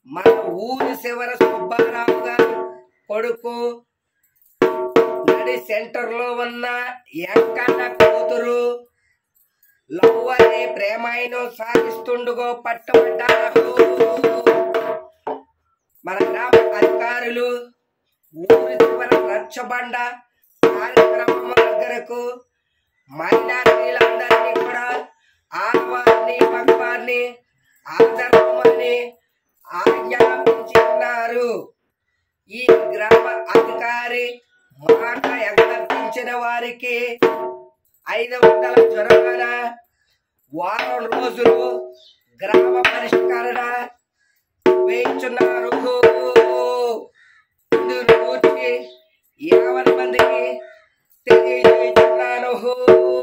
మన ఊరి శివర సుబ్బారావు గారు కొడుకు నడి సెంటర్ లో ఉన్న ఎంకన్న కూతురు లవ్ అనే ప్రేమాయణం సాగిస్తుండగో పట్టుబడ్డారు మన గ్రామ అధికారులు ఊరి చివర రచ్చబండ కార్యక్రమం దగ్గరకు మైనారిటీలందరినీ కూడా ఆడవారిని మగవారిని ఆదరమని ఆజ్ఞాపించి ఉన్నారు ఈ గ్రామ అధికారి మాట ఎగదర్పించిన వారికి ఐదు వందల జరిమానా వారం రోజులు గ్రామ పరిష్కరణ వేయించున్నారు ఇందులో గురించి యావన్ మందికి తెలియజేస్తున్నాను